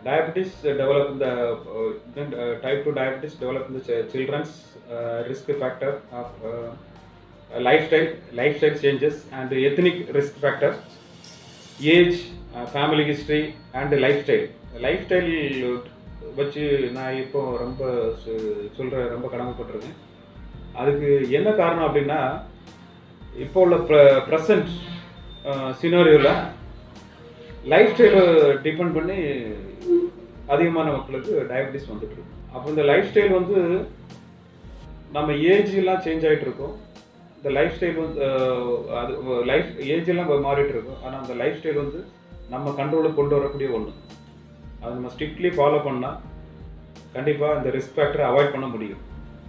diabetes uh, develop in the uh, then uh, type 2 diabetes develop in the ch- children's uh, risk factor of uh, uh, lifestyle lifestyle changes and ethnic risk factor age uh, family history and lifestyle lifestyle வச்சு நான் இப்போ ரொம்ப சொ- சொல்ற ரொம்ப கடமைப்பட்டிருக்கேன் அதுக்கு என்ன காரணம் அப்படின்னா இப்போ உள்ள ப்ரெசன்ட் சினாரியோவில் லைஃப் ஸ்டைலை டிபெண்ட் பண்ணி அதிகமான மக்களுக்கு டயபெட்டிஸ் வந்துட்டு இருக்கு அப்போ இந்த லைஃப் ஸ்டைல் வந்து நம்ம ஏஜ் எல்லாம் சேஞ்ச் ஆகிட்டு இருக்கோம் இந்த லைஃப் ஸ்டைல் வந்து அஹ், அது லைஃப் ஏஜ் எல்லாம் மாறிட்டு இருக்கும் ஆனால் அந்த லைஃப் ஸ்டைல் வந்து நம்ம கண்ட்ரோலுக்கு கொண்டு வரக்கூடிய ஒன்று அதை நம்ம ஸ்ட்ரிக்ட்லி ஃபாலோ பண்ணால் கண்டிப்பாக இந்த ரிஸ்க் ஃபேக்டரை அவாய்ட் பண்ண முடியும்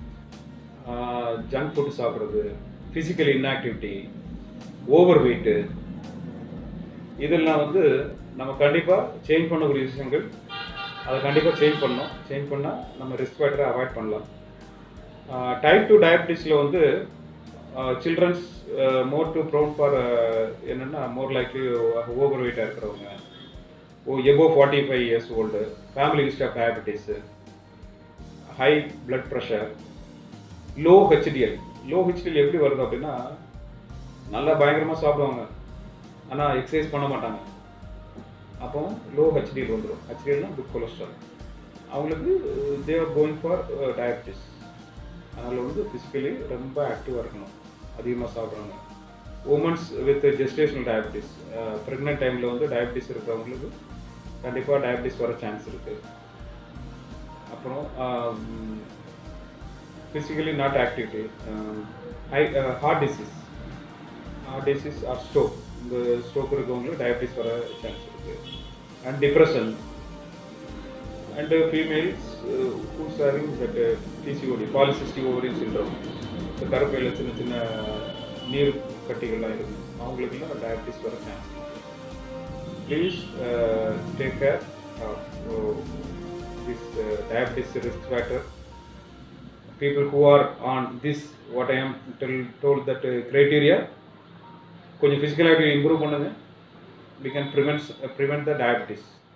ஜங்க் ஃபுட் சாப்பிட்றது ஃபிசிக்கல் இன்ஆக்டிவிட்டி ஓவர் வெயிட்டு இதெல்லாம் வந்து நம்ம கண்டிப்பாக சேஞ்ச் பண்ணக்கூடிய விஷயங்கள் அதை கண்டிப்பாக சேஞ்ச் பண்ணணும் சேஞ்ச் பண்ணால் நம்ம ரிஸ்க் ஃபேக்டரை அவாய்ட் பண்ணலாம் டைப் டூ டயபிட்டிஸில் வந்து childrens more to prone for என்னென்னா மோர் லைக்லி ஓவர் வெயிட்டாக இருக்கிறவங்க ஓ above forty five years old family history of diabetes high blood pressure low HDL low HDL எப்படி வருது அப்படின்னா நல்லா பயங்கரமாக சாப்பிடுவாங்க ஆனால் எக்ஸசைஸ் பண்ண மாட்டாங்க அப்போ லோ ஹெச்டிஎல் வந்துடும் ஹெச்டிஎல்னா குட் கொலஸ்ட்ரால் அவங்களுக்கு தேர் கோயிங் ஃபார் டயபிட்டிஸ் அதனால் வந்து ஃபிசிக்கலி ரொம்ப ஆக்டிவாக இருக்கணும் அதிகமாக சாப்பிட்றாங்க womens with gestational diabetes pregnant டைமில் வந்து டயபிட்டிஸ் இருக்கிறவங்களுக்கு கண்டிப்பாக டயபிட்டிஸ் வர சான்ஸ் இருக்குது அப்புறம் physically not activity high heart disease heart disease or stroke இந்த ஸ்ட்ரோக் இருக்கவங்களுக்கு டயபிட்டிஸ் வர சான்ஸ் இருக்குது and depression and females whose having that PCOD polycystic ovarian syndrome இந்த கருப்பையில் சின்ன சின்ன நீர் கட்டிகள்லாம் இருக்கும் அவங்களுக்குலாம் டயபிட்டிஸ் வர chance please take care this diabetes risk factor people who are on this what I am tell, told that uh, criteria கொஞ்சம் physical activity improve பண்ணுங்க we can prevent prevent the diabetes